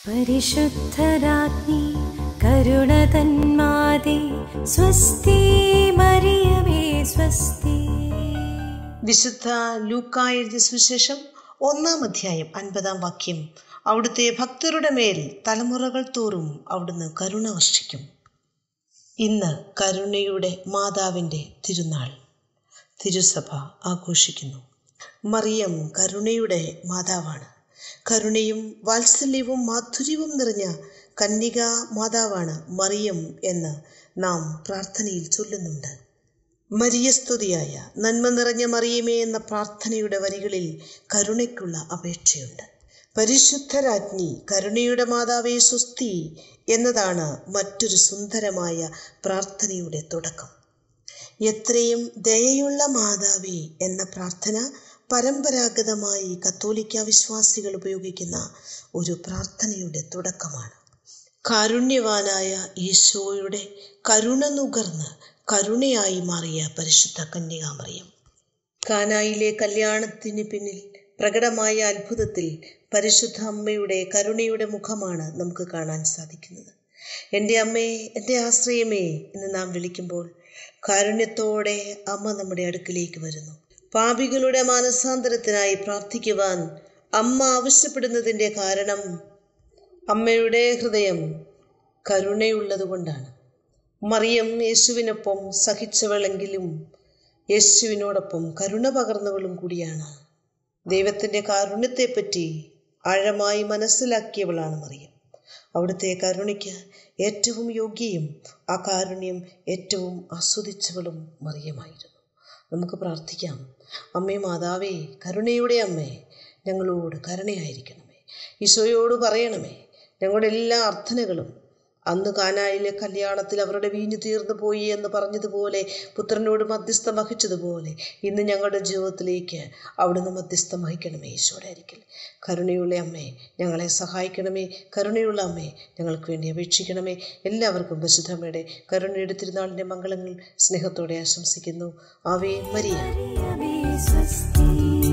പരിശുദ്ധരാജ്ഞി കരുണ തന്മാതേ സ്വസ്തി മറിയമേ സ്വസ്തി വിശുദ്ധ ലൂക്ക എഴുതിയ സുവിശേഷം ഒന്നാം അധ്യായം അൻപതാം വാക്യം അവിടുത്തെ ഭക്തരുടെ മേൽ തലമുറകൾ തോറും അവിടുന്ന് കരുണ വർഷിക്കും ഇന്ന് കരുണയുടെ മാതാവിൻ്റെ തിരുനാൾ തിരുസഭ ആഘോഷിക്കുന്നു മറിയം കരുണയുടെ മാതാവാണ് കരുണയും വാത്സല്യവും മാധുര്യവും നിറഞ്ഞ കന്യക മാതാവാണ് മറിയം എന്ന് നാം പ്രാർത്ഥനയിൽ ചൊല്ലുന്നുണ്ട് മരിയസ്തുതിയായ നന്മ നിറഞ്ഞ മറിയമേ എന്ന പ്രാർത്ഥനയുടെ വരികളിൽ കരുണയ്ക്കുള്ള അപേക്ഷയുണ്ട് പരിശുദ്ധരാജ്ഞി കരുണയുടെ മാതാവേ സ്വസ്തി എന്നതാണ് മറ്റൊരു സുന്ദരമായ പ്രാർത്ഥനയുടെ തുടക്കം എത്രയും ദയയുള്ള മാതാവേ എന്ന പ്രാർത്ഥന പരമ്പരാഗതമായി കത്തോലിക്ക വിശ്വാസികൾ ഉപയോഗിക്കുന്ന ഒരു പ്രാർത്ഥനയുടെ തുടക്കമാണ് കാരുണ്യവാനായ ഈശോയുടെ കരുണ നുകർന്ന് കരുണയായി മാറിയ പരിശുദ്ധ കന്യകാമറിയം കാനായിലെ കല്യാണത്തിന് പിന്നിൽ പ്രകടമായ അത്ഭുതത്തിൽ പരിശുദ്ധ അമ്മയുടെ കരുണയുടെ മുഖമാണ് നമുക്ക് കാണാൻ സാധിക്കുന്നത് എൻ്റെ അമ്മേ എൻ്റെ ആശ്രയമേ എന്ന് നാം വിളിക്കുമ്പോൾ കാരുണ്യത്തോടെ അമ്മ നമ്മുടെ അടുക്കിലേക്ക് വരുന്നു പാപികളുടെ മാനസാന്തരത്തിനായി പ്രാർത്ഥിക്കുവാൻ അമ്മ ആവശ്യപ്പെടുന്നതിൻ്റെ കാരണം അമ്മയുടെ ഹൃദയം കരുണയുള്ളതുകൊണ്ടാണ് മറിയം യേശുവിനൊപ്പം സഹിച്ചവളെങ്കിലും യേശുവിനോടൊപ്പം കരുണ പകർന്നവളും കൂടിയാണ് ദൈവത്തിൻ്റെ കാരുണ്യത്തെപ്പറ്റി ആഴമായി മനസ്സിലാക്കിയവളാണ് മറിയം അവിടുത്തെ കരുണയ്ക്ക് ഏറ്റവും യോഗ്യയും ആ കാരുണ്യം ഏറ്റവും ആസ്വദിച്ചവളും മറിയമായിരുന്നു നമുക്ക് പ്രാർത്ഥിക്കാം അമ്മേ മാതാവേ കരുണയുടെ അമ്മേ ഞങ്ങളോട് കരുണയായിരിക്കണമേ ഈശോയോട് പറയണമേ ഞങ്ങളുടെ എല്ലാ അർത്ഥനകളും അന്ന് കാനായിലെ കല്യാണത്തിൽ അവരുടെ വീഞ്ഞു തീർന്നു പോയി എന്ന് പറഞ്ഞതുപോലെ പുത്രനോട് മധ്യസ്ഥം വഹിച്ചതുപോലെ ഇന്ന് ഞങ്ങളുടെ ജീവിതത്തിലേക്ക് അവിടുന്ന് മധ്യസ്ഥം വഹിക്കണമേ ഈശോയുടെ അരിക്കൽ കരുണയുള്ള അമ്മേ ഞങ്ങളെ സഹായിക്കണമേ കരുണയുള്ള അമ്മേ ഞങ്ങൾക്ക് വേണ്ടി അപേക്ഷിക്കണമേ എല്ലാവർക്കും പരിശുദ്ധമ്മയുടെ കരുണയുടെ തിരുനാളിൻ്റെ മംഗളങ്ങൾ സ്നേഹത്തോടെ ആശംസിക്കുന്നു ആവേ മരിയ മറിയമേ സ്വസ്തി